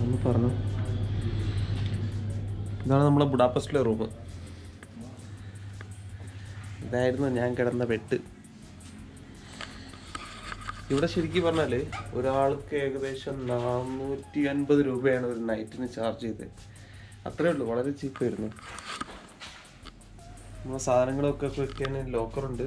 ഒന്ന് പറഞ്ഞു ഇതാണ് നമ്മളെ ബുഡാപസ്റ്റിലെ റൂം ഇതായിരുന്നു ഞാൻ കിടന്ന ബെഡ് ഇവിടെ ശരിക്കും പറഞ്ഞാൽ ഒരാൾക്ക് ഏകദേശം നാനൂറ്റി അൻപത് രൂപയാണ് ഒരു നൈറ്റിന് ചാർജ് ചെയ്തത് അത്രേ ഉള്ളൂ വളരെ ചീപ്പായിരുന്നു നമ്മളെ സാധനങ്ങളൊക്കെ വെക്കാൻ ലോക്കറുണ്ട്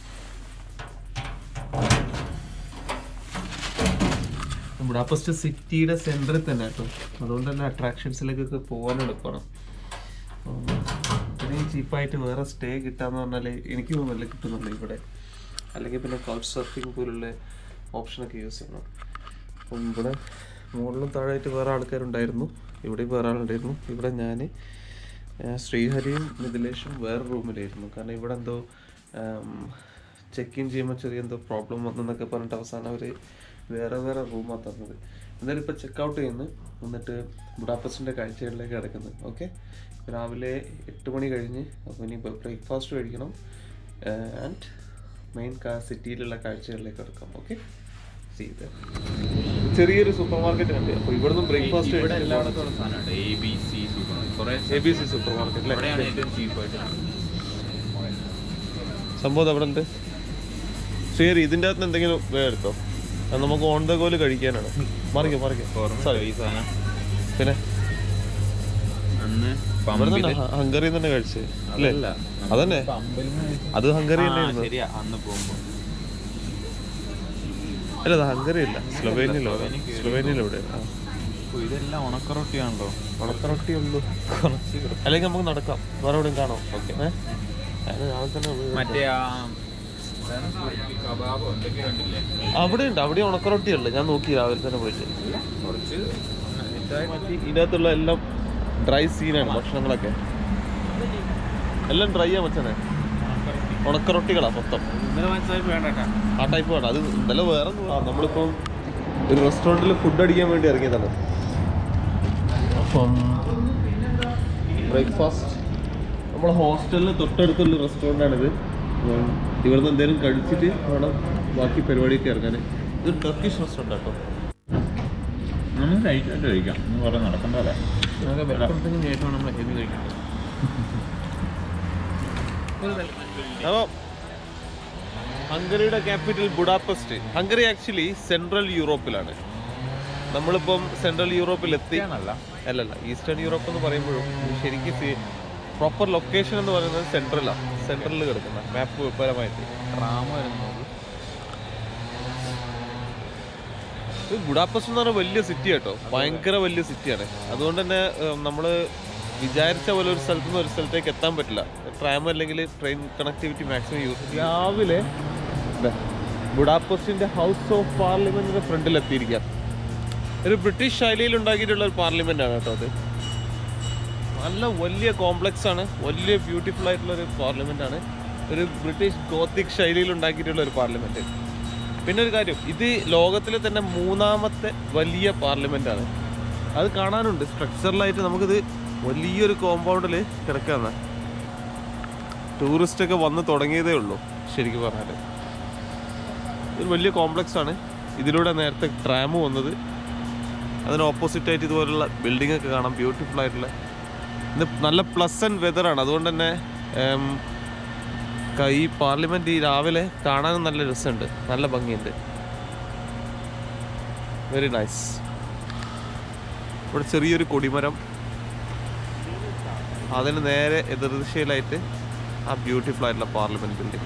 ബുഡാപസ്റ്റ് സിറ്റിയുടെ സെന്ററിൽ തന്നെ കേട്ടോ അതുകൊണ്ട് തന്നെ അട്രാക്ഷൻസിലേക്കൊക്കെ പോകാൻ എളുപ്പമാണ് ഉം. ഇത്രയും ചീപ്പായിട്ട് വേറെ സ്റ്റേ കിട്ടാന്ന് പറഞ്ഞാൽ എനിക്ക് തോന്നുന്നില്ല കിട്ടുന്നുള്ളൂ ഇവിടെ അല്ലെങ്കിൽ പിന്നെ കൗച്ച് സർഫിംഗ് പോലുള്ള ഓപ്ഷനൊക്കെ യൂസ് ചെയ്യണം അപ്പം ഇവിടെ മുകളിലും താഴെയായിട്ട് വേറെ ആൾക്കാരുണ്ടായിരുന്നു ഇവിടെയും വേറെ ആളുണ്ടായിരുന്നു ഇവിടെ ഞാൻ ശ്രീഹരിയും മിഥിലേഷും വേറെ റൂമിലായിരുന്നു കാരണം ഇവിടെ എന്തോ ചെക്ക് ഇൻ ചെയ്യുമ്പോൾ ചെറിയ എന്തോ പ്രോബ്ലം വന്നെന്നൊക്കെ പറഞ്ഞിട്ട് അവസാനം അവർ വേറെ വേറെ റൂമാണ് തന്നത് എന്തായാലും ഇപ്പോൾ ചെക്ക് ഔട്ട് ചെയ്യുന്നു എന്നിട്ട് ബുഡാപ്പസിൻ്റെ കാഴ്ചകളിലേക്ക് കിടക്കുന്നത് ഓക്കെ രാവിലെ എട്ട് മണി കഴിഞ്ഞ് അപ്പോൾ ഇനി ബ്രേക്ക്ഫാസ്റ്റ് കഴിക്കണം ആൻഡ് മെയിൻ സിറ്റിയിലുള്ള കാഴ്ചകളിലേക്ക് കിടക്കാം ഓക്കെ ചെയ്ത് ചെറിയൊരു സൂപ്പർ മാർക്കറ്റ് ഉണ്ട് അപ്പോൾ ഇവിടുന്ന് ബ്രേക്ക്ഫാസ്റ്റ് ഇവിടെ എല്ലായിടത്തും ഉള്ള സാധനമുണ്ട് എ ബി സി സൂപ്പർ കുറെ A B C super market ഇവിടെയാണ് അല്ലേ ഏറ്റവും ചീപ്പായിട്ട് സംഭവം അവിടെ ഉണ്ട് ശരി ഇതിൻ്റെ അകത്ത് എന്തെങ്കിലും വേറെ എടുത്തോ അത് നമുക്ക് ഓൺ ദ ഗോല് കഴിക്കാനാണ് മറിക്കോ മറിക്കോ ഈ സാധനം പിന്നെ അന്ന് ഇവിടെ പമ്പില് ഹംഗറിയിൽ തന്നെ കഴിച്ചേ അല്ലേ അതല്ല അതന്നെ പമ്പിൽ അത് ഹംഗറി ആ, തന്നെയായിരുന്നു ശരിയാ അന്ന് പോകുമ്പോ അല്ല അത് ഹംഗറി ഇല്ല സ്ലൊവേനിയയിലോ സ്ലൊവേനിയ കേറി. സ്ലൊവേനിയയിലൂടെ ആ ഓ, ഇതെല്ലാം ഉണക്കറൊട്ടിയാണല്ലോ ഉണക്കറൊട്ടി ഉള്ളൂ അല്ലെങ്കിൽ നമുക്ക് നടക്കാം വേറെ എവിടെയും കാണാം ഓക്കെ രാവിലെ തന്നെ പോയി. മറ്റേ ആ കബാബോ എന്തൊക്കെ കണ്ടില്ലേ അവിടെ ഉണ്ട് അവിടെ ഉണക്കറൊട്ടി ഉള്ളു ഞാൻ നോക്കി രാവിലെ തന്നെ പോയിട്ട് കുറച്ച് ഇതായി മറ്റേ ഇതിനകത്തുള്ള എല്ലാം ഡ്രൈ സീനാണ് ഭക്ഷണങ്ങളൊക്കെ എല്ലാം ഡ്രൈ ആ മച്ചാനെ ഉണക്കറൊട്ടികളാ മൊത്തം ഇന്നലെ മനസ്സിലായി വേണ്ട ആ ടൈപ്പ് വേണം അത് ഇന്നലെ വേറെ ഒന്നും ആ, നമ്മളിപ്പം ഒരു റെസ്റ്റോറൻറ്റിൽ ഫുഡ് അടിക്കാൻ വേണ്ടി ഇറങ്ങിയതാണ് അപ്പം ബ്രേക്ക്ഫാസ്റ്റ് നമ്മളെ ഹോസ്റ്റലിന് തൊട്ടടുത്തുള്ള റെസ്റ്റോറൻ്റ് ആണിത് അപ്പം ഇവിടുന്ന് എന്തെങ്കിലും കഴിച്ചിട്ട് വേണം ബാക്കി പരിപാടിയൊക്കെ ഇറങ്ങാൻ ഇത് ടർക്കിഷ് റെസ്റ്റോറൻ്റ് കേട്ടോ നമ്മൾ കഴിച്ചിട്ട് കഴിക്കാം എന്ന് പറഞ്ഞ് നടക്കണ്ടല്ലേ അപ്പോൾ ഹംഗറിയുടെ capital Budapest Hungary actually central യൂറോപ്പിലാണ് നമ്മളിപ്പം സെൻട്രൽ യൂറോപ്പിൽ എത്തി അല്ല അല്ലല്ല ഈസ്റ്റേൺ യൂറോപ്പ് എന്ന് പറയുമ്പോഴും ശരിക്കും പ്രോപ്പർ ലൊക്കേഷൻ എന്ന് പറയുന്നത് സെൻട്രലാണ് സെൻട്രലിൽ കിടക്കുന്ന മാപ്പ് പരമായിട്ട് ഡ്രാമ വരുന്നത് ഇത് ബുഡാപെസ്റ്റ് എന്ന് പറഞ്ഞാൽ വലിയ സിറ്റി കേട്ടോ ഭയങ്കര വലിയ സിറ്റിയാണ് അതുകൊണ്ട് തന്നെ നമ്മൾ വിചാരിച്ച പോലെ ഒരു സ്ഥലത്ത് നിന്ന് ഒരു സ്ഥലത്തേക്ക് എത്താൻ പറ്റില്ല ട്രാം അല്ലെങ്കിൽ ട്രെയിൻ കണക്ടിവിറ്റി മാക്സിമം യൂസ് രാവിലെ ദേ, ബുഡാപെസ്റ്റിന്റെ ഹൗസ് ഓഫ് പാർലമെന്റിന്റെ ഫ്രണ്ടിൽ എത്തിയിരിക്കാം ഒരു ബ്രിട്ടീഷ് ശൈലിയിൽ ഉണ്ടാക്കിയിട്ടുള്ള ഒരു പാർലമെന്റ് ആണ് കേട്ടോ അത് നല്ല വലിയ കോംപ്ലക്സ് ആണ് വലിയ ബ്യൂട്ടിഫുൾ ആയിട്ടുള്ള ഒരു പാർലമെന്റ് ആണ് ഒരു ബ്രിട്ടീഷ് ഗോത്തിക് ശൈലിയിൽ ഉണ്ടാക്കിയിട്ടുള്ള ഒരു പാർലമെന്റ് പിന്നെ ഒരു കാര്യം ഇത് ലോകത്തിലെ തന്നെ മൂന്നാമത്തെ വലിയ പാർലമെന്റ് ആണ് അത് കാണാനുണ്ട് സ്ട്രക്ചറലായിട്ട് നമുക്കിത് വലിയൊരു കോമ്പൗണ്ടിൽ കിടക്കാന്ന് ടൂറിസ്റ്റ് ഒക്കെ വന്ന് തുടങ്ങിയതേ ഉള്ളൂ ശരിക്കും പറഞ്ഞാൽ ഒരു വലിയ കോംപ്ലക്സ് ആണ് ഇതിലൂടെ നേരത്തെ ട്രാം വന്നത് അതിന് ഓപ്പോസിറ്റ് ആയിട്ട് ഇതുപോലുള്ള ബിൽഡിംഗ് ഒക്കെ കാണാം ബ്യൂട്ടിഫുൾ ആയിട്ടുള്ള ഇന്ന് നല്ല പ്ലസൻറ്റ് വെതറാണ് അതുകൊണ്ട് തന്നെ ഉം, ക- ഈ പാർലമെന്റ് ഈ രാവിലെ കാണാനും നല്ല രസമുണ്ട് നല്ല ഭംഗിയുണ്ട് വെരി നൈസ് ഇവിടെ ചെറിയൊരു കൊടിമരം അതിന് നേരെ എതിർദിശയിലായിട്ട് ആ ബ്യൂട്ടിഫുൾ ആയിട്ടുള്ള പാർലമെന്റ് ബിൽഡിംഗ്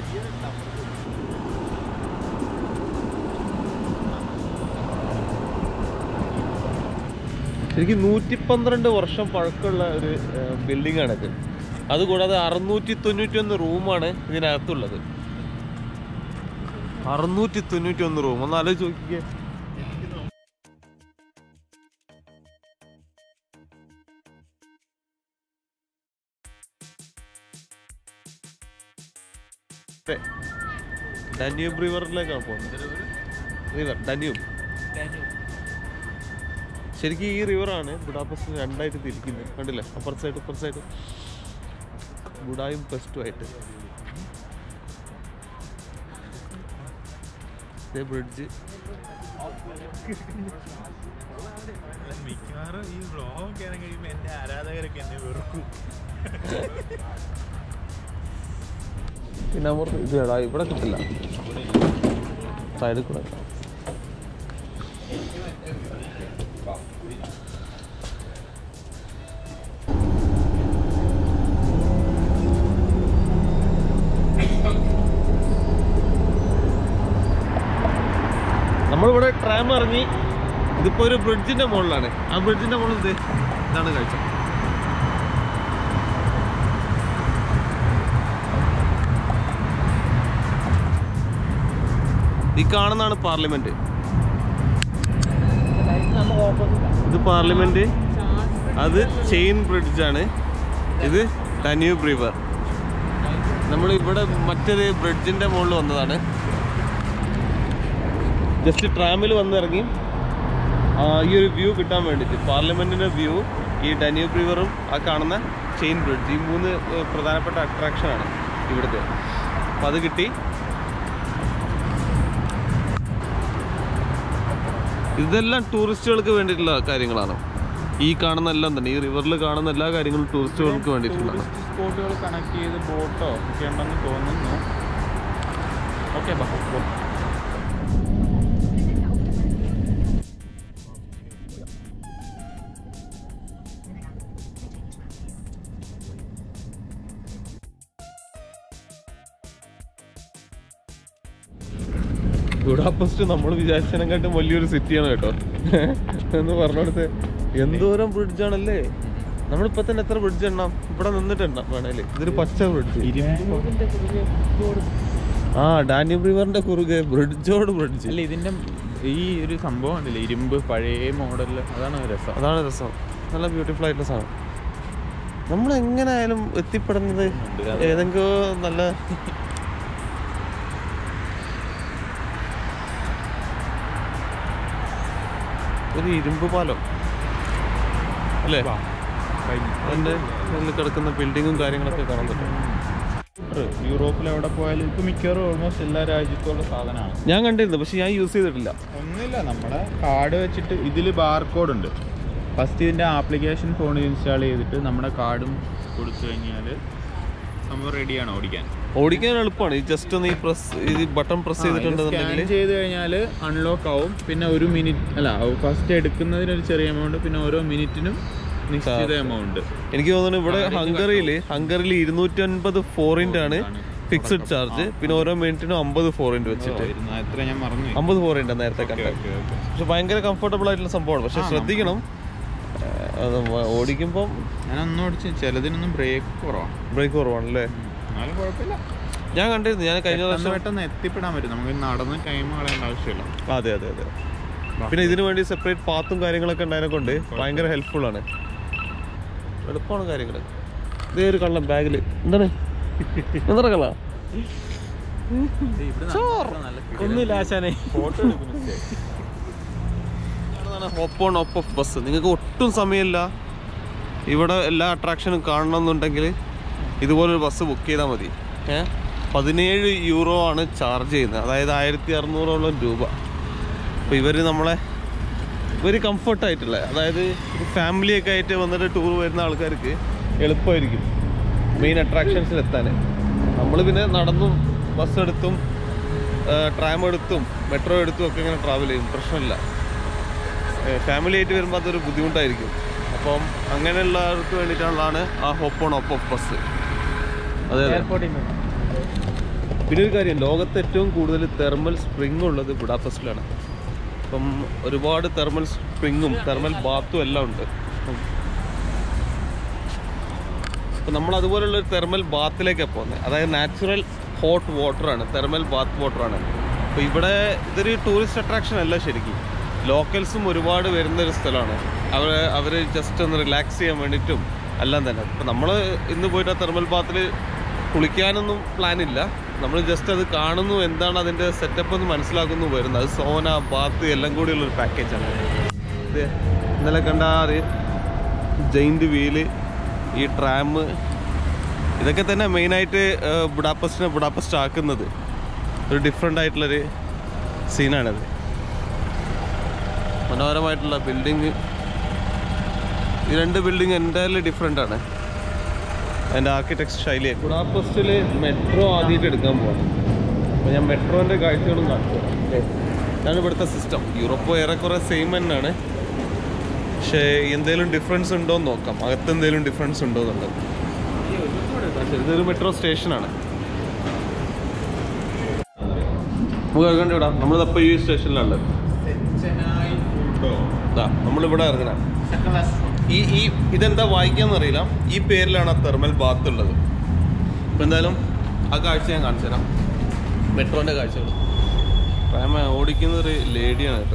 ശരിക്കും നൂറ്റി പന്ത്രണ്ട് വർഷം പഴക്കമുള്ള ഒരു ബിൽഡിംഗ് ആണിത് അതുകൂടാതെ അറുന്നൂറ്റി തൊണ്ണൂറ്റി ഒന്ന് റൂമാണ് ഇതിനകത്തുള്ളത് അറുന്നൂറ്റി തൊണ്ണൂറ്റി ഒന്ന് റൂം ഒന്ന് ആലോചിച്ച് നോക്കിക്കേ ഡന്യൂബ് റിവറിലേക്കാണ് പോകുന്നത് റിവർ ഡന്യൂബ് ശരിക്കും ഈ റിവറാണ് ബുഡാപസ്റ്റ് രണ്ടായിട്ട് തിരിക്കുന്നത് കണ്ടില്ലേ അപ്പുറ സൈഡ് ഇപ്പുറ സൈഡ് ബുഡായും പെസ്റ്റും ആയിട്ട് ബ്രിഡ്ജ് മിക്കവാറും ഈ വ്ളോഗ് കയറാൻ കഴിയുമ്പോൾ എൻ്റെ ആരാധകരൊക്കെ എന്നെ വെറുക്കും പിന്നെ അമൃത് ഇത് എടാ ഇവിടെ കിട്ടില്ല സൈഡിൽ കൂടെ നമ്മളിവിടെ ട്രാം ഇറങ്ങി ഇതിപ്പോ ഒരു ബ്രിഡ്ജിന്റെ മുകളിലാണ് ആ ബ്രിഡ്ജിന്റെ മുകളിൽ ഇത് ഇതാണ് കാഴ്ച ഈ കാണുന്നതാണ് പാർലമെന്റ് ഇത് പാർലമെന്റ് അത് ചെയിൻ ബ്രിഡ്ജാണ് ഇത് ഡന്യൂബ് റിവർ നമ്മൾ ഇവിടെ മറ്റൊരു ബ്രിഡ്ജിന്റെ മുകളിൽ വന്നതാണ് ജസ്റ്റ് ട്രാമിൽ വന്നിറങ്ങി ആ, ഈ ഒരു വ്യൂ കിട്ടാൻ വേണ്ടിയിട്ട് പാർലമെന്റിന്റെ വ്യൂ ഈ ഡന്യൂബ് റിവറും ആ കാണുന്ന ചെയിൻ ബ്രിഡ്ജ് ഈ മൂന്ന് ഏർ, പ്രധാനപ്പെട്ട അട്രാക്ഷനാണ് ഇവിടുത്തെ അപ്പം അത് കിട്ടി ഇതെല്ലാം ടൂറിസ്റ്റുകൾക്ക് വേണ്ടിയിട്ടുള്ള കാര്യങ്ങളാണ് ഈ കാണുന്ന എല്ലാം തന്നെ ഈ റിവറിൽ കാണുന്ന എല്ലാ കാര്യങ്ങളും ടൂറിസ്റ്റുകൾക്ക് വേണ്ടിയിട്ടുള്ളതാണ് ടൂറിസ്റ്റ് സ്പോട്ടുകൾ കണക്ട് ചെയ്ത് ബോട്ടോ ഒക്കെ ഉണ്ടെന്ന് തോന്നുന്നു ഓക്കെ ബുഡാപെസ്റ്റ് നമ്മൾ വിചാരിച്ചതിനെക്കാട്ടും വലിയൊരു സിറ്റിയാണ് കേട്ടോ എന്ന് പറഞ്ഞോടത്ത് എന്തോരം ബ്രിഡ്ജാണല്ലേ നമ്മളിപ്പോ തന്നെ എത്ര ബ്രിഡ്ജ് എണ്ണാം ഇവിടെ നിന്നിട്ടുണ്ടാ വേണേല് ഇതൊരു പച്ച ബ്രിഡ്ജ് ആ ഡാന്യൂബ് റിവറിന്റെ കുറുകെ ബ്രിഡ്ജോട് ബ്രിഡ്ജ് അല്ല ഇതിന്റെ ഈ ഒരു സംഭവം ഉണ്ടല്ലേ ഇരുമ്പ് പഴയ മോഡല് അതാണ് രസം അതാണ് രസം നല്ല ബ്യൂട്ടിഫുൾ ആയിട്ടുള്ള സാധനം നമ്മൾ എങ്ങനെയായാലും എത്തിപ്പെടുന്നത് ഉണ്ട്, അതെ. ഏതെങ്കിലും നല്ല ഒരു ഇരുമ്പ് പാലം അല്ലേ അതിന്റെ ഉള്ളിൽ കിടക്കുന്ന ബിൽഡിങ്ങും കാര്യങ്ങളൊക്കെ കാണാൻ പറ്റും യൂറോപ്പിൽ എവിടെ പോയാലും ഇപ്പൊ മിക്കവാറും ഓൾമോസ്റ്റ് എല്ലാ രാജ്യത്തുള്ള സാധനമാണ് ഞാൻ കണ്ടിരുന്നു പക്ഷെ ഞാൻ യൂസ് ചെയ്തിട്ടില്ല ഒന്നുമില്ല നമ്മുടെ കാർഡ് വെച്ചിട്ട് ഇതിൽ ബാർകോഡ് ഉണ്ട് ഫസ്റ്റ് ഇതിൻ്റെ ആപ്ലിക്കേഷൻ ഫോണിൽ ഇൻസ്റ്റാൾ ചെയ്തിട്ട് നമ്മുടെ കാർഡും കൊടുത്തു കഴിഞ്ഞാൽ സംഭവം റെഡിയാണ് ഓടിക്കാൻ ഓടിക്കാൻ എളുപ്പമാണ് ഈ ജസ്റ്റ് ഒന്ന് ഈ പ്രസ് ഈ ബട്ടൺ പ്രസ് സ്കാൻ ചെയ്തിട്ടുണ്ടെന്നുണ്ടെങ്കിൽ ചെയ്ത് കഴിഞ്ഞാൽ അൺലോക്ക് ആവും പിന്നെ ഒരു മിനിറ്റ് അല്ല ഫസ്റ്റ് എടുക്കുന്നതിന് ഒരു ചെറിയ എമൗണ്ട് പിന്നെ ഓരോ മിനിറ്റിനും നിശ്ചിത എമൗണ്ട് എനിക്ക് തോന്നുന്നു ഇവിടെ ഹംഗറിയിൽ ഹംഗറിയിൽ ഇരുന്നൂറ്റി അൻപത് ഫോറിൻ്റെ ആണ് ഫിക്സഡ് ചാർജ് പിന്നെ ഓരോ മിനിറ്റിനും അമ്പത് ഫോറിൻ്റെ വെച്ചിട്ട് എത്ര ഞാൻ മറന്നു അമ്പത് ഫോറിൻ്റെ നേരത്തെ കണ്ടത് പക്ഷെ ഭയങ്കര കംഫർട്ടബിൾ ആയിട്ടുള്ള സംഭവമാണ് പക്ഷെ ആ, ശ്രദ്ധിക്കണം അത് വ- ഓടിക്കുമ്പം ഞാൻ ഒന്നും ഓടിച്ച് ചിലതിനൊന്നും ബ്രേക്ക് കുറവാണ് ബ്രേക്ക് കുറവാണല്ലേ എന്നാലും കുഴപ്പമില്ല ഞാൻ കണ്ടിരുന്നു ഞാൻ കഴിഞ്ഞ പെട്ടെന്ന് വർഷം പെട്ടെന്ന് എത്തിപ്പെടാൻ പറ്റും നമുക്ക് നടന്ന് ടൈം കളയേണ്ട ആവശ്യമില്ല അതെ അതെ അതെ പിന്നെ ഇതിനു വേണ്ടി സെപ്പറേറ്റ് പാത്തും കാര്യങ്ങളൊക്കെ ഉണ്ടായതിനെ കൊണ്ട് ഭയങ്കര ഹെൽപ്ഫുൾ ആണ് എളുപ്പമാണ് കാര്യങ്ങൾ ഇതേ ഒരു കള്ളം ബാഗിൽ എന്താണ് എന്താ കള്ള ഒന്നുമില്ല ആശാനെ photo hop on hop off bus നിങ്ങൾക്ക് ഒട്ടും സമയമില്ല ഇവിടെ എല്ലാ അട്രാക്ഷനും കാണണമെന്നുണ്ടെങ്കിൽ ഇതുപോലൊരു ബസ് ബുക്ക് ചെയ്താൽ മതി ഏ പതിനേഴ് യൂറോ ആണ് ചാർജ് ചെയ്യുന്നത് അതായത് ആയിരത്തി അറുന്നൂറോളം രൂപ അപ്പോൾ ഇവർ നമ്മളെ ഇവർ കംഫർട്ടായിട്ടുള്ള അതായത് ഫാമിലിയൊക്കെ ആയിട്ട് വന്നിട്ട് ടൂർ വരുന്ന ആൾക്കാർക്ക് എളുപ്പമായിരിക്കും മെയിൻ അട്രാക്ഷൻസിൽ എത്താൻ നമ്മൾ പിന്നെ നടന്നും ബസ് എടുത്തും ട്രാം എടുത്തും മെട്രോ എടുത്തും ഒക്കെ ഇങ്ങനെ ട്രാവൽ ചെയ്യും പ്രശ്നമില്ല ഫാമിലി ആയിട്ട് വരുമ്പോൾ അതൊരു ബുദ്ധിമുട്ടായിരിക്കും അപ്പം അങ്ങനെയുള്ളവർക്ക് വേണ്ടിയിട്ടുള്ളതാണ് ആ hop on hop off bus അതെ അതെ പിന്നെ ഒരു കാര്യം ലോകത്ത് ഏറ്റവും കൂടുതൽ തെർമൽ സ്പ്രിംഗ് ഉള്ളത് ബുഡാപെസ്റ്റിലാണ് അപ്പം ഒരുപാട് തെർമൽ സ്പ്രിങ്ങും തെർമൽ ബാത്തും എല്ലാം ഉണ്ട് അപ്പം നമ്മൾ അതുപോലുള്ള ഒരു തെർമൽ ബാത്തിലേക്കാണ് പോകുന്നത് അതായത് നാച്ചുറൽ ഹോട്ട് വാട്ടറാണ് തെർമൽ ബാത്ത് വാട്ടറാണ് അപ്പോൾ ഇവിടെ ഇതൊരു ടൂറിസ്റ്റ് അട്രാക്ഷൻ അല്ല ശരിക്കും ലോക്കൽസും ഒരുപാട് വരുന്ന ഒരു സ്ഥലമാണ് അവർ അവർ ജസ്റ്റ് ഒന്ന് റിലാക്സ് ചെയ്യാൻ വേണ്ടിയിട്ടും എല്ലാം തന്നെ ഇപ്പം നമ്മൾ ഇന്ന് പോയിട്ട് ആ തെർമൽ ബാത്തിൽ കുളിക്കാനൊന്നും പ്ലാൻ ഇല്ല നമ്മൾ ജസ്റ്റ് അത് കാണുന്നു എന്താണ് അതിൻ്റെ സെറ്റപ്പ് എന്ന് മനസ്സിലാക്കുന്നു വരുന്നു അത് സോന ബാത്ത് എല്ലാം കൂടിയുള്ള ഒരു പാക്കേജാണ് ഇത് ഇന്നലെ കണ്ട ആ ഒരു ജയിൻറ്റ് വീല് ഈ ട്രാം ഇതൊക്കെ തന്നെ മെയിനായിട്ട് ബുഡാപ്പസ്റ്റിനെ ബുഡാപ്പസ്റ്റ് ആക്കുന്നത് ഒരു ഡിഫറെൻ്റ് ആയിട്ടുള്ളൊരു സീനാണിത് മനോഹരമായിട്ടുള്ള ബിൽഡിങ് ഈ രണ്ട് ബിൽഡിങ് എൻ്റയർലി ഡിഫറെൻ്റ് ആണ് അതിൻ്റെ ആർക്കിടെക്ചർ ശൈലി ബുഡാപെസ്റ്റിൽ മെട്രോ ആദ്യമായിട്ട് എടുക്കാൻ പോകണം അപ്പോൾ ഞാൻ മെട്രോൻ്റെ കാഴ്ചകളും കാണിച്ചു തരാം. ദേ, ഇതാണ് ഇവിടുത്തെ സിസ്റ്റം യൂറോപ്പ് ഏറെക്കുറെ സെയിം തന്നെയാണ് പക്ഷേ എന്തെങ്കിലും ഡിഫറൻസ് ഉണ്ടോ എന്ന് നോക്കാം അകത്ത് എന്തെങ്കിലും ഡിഫറൻസ് ഉണ്ടോ എന്നുള്ളത് പക്ഷേ ഇതൊരു മെട്രോ സ്റ്റേഷനാണ് നമുക്ക് ഇറങ്ങേണ്ടി വിടാം നമ്മളിതപ്പോൾ ഈ സ്റ്റേഷനിലാണുള്ളത് ഇതാ നമ്മളിവിടെ ഇറങ്ങണം ഈ ഈ ഇതെന്താ വായിക്കാന്ന് അറിയില്ല ഈ പേരിലാണ് ആ തെർമൽ ബാത്ത് ഉള്ളത് ഇപ്പം എന്തായാലും ആ കാഴ്ച ഞാൻ കാണിച്ചു തരാം മെട്രോൻ്റെ കാഴ്ചകൾ പ്രേമ ഓടിക്കുന്ന ഒരു ലേഡിയാണ് കേട്ടോ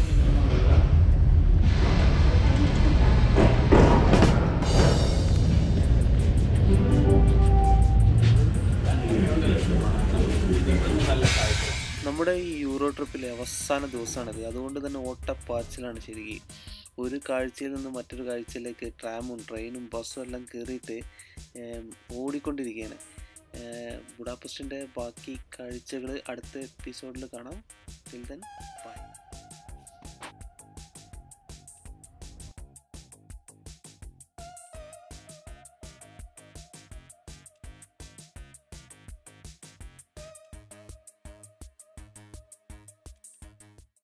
നമ്മുടെ ഈ യൂറോ ട്രിപ്പിലെ അവസാന ദിവസമാണിത് അതുകൊണ്ട് തന്നെ ഓട്ടപ്പാച്ചിലാണ് ശരിക്കും ഒരു കാഴ്ചയിൽ നിന്ന് മറ്റൊരു കാഴ്ചയിലേക്ക് ട്രാമും ട്രെയിനും ബസ്സും എല്ലാം കയറിയിട്ട് ഏം, ഓടിക്കൊണ്ടിരിക്കുകയാണ് ബുഡാപെസ്റ്റിൻ്റെ ബാക്കി കാഴ്ചകൾ അടുത്ത എപ്പിസോഡിൽ കാണാം ടിൽ ദെൻ ബൈ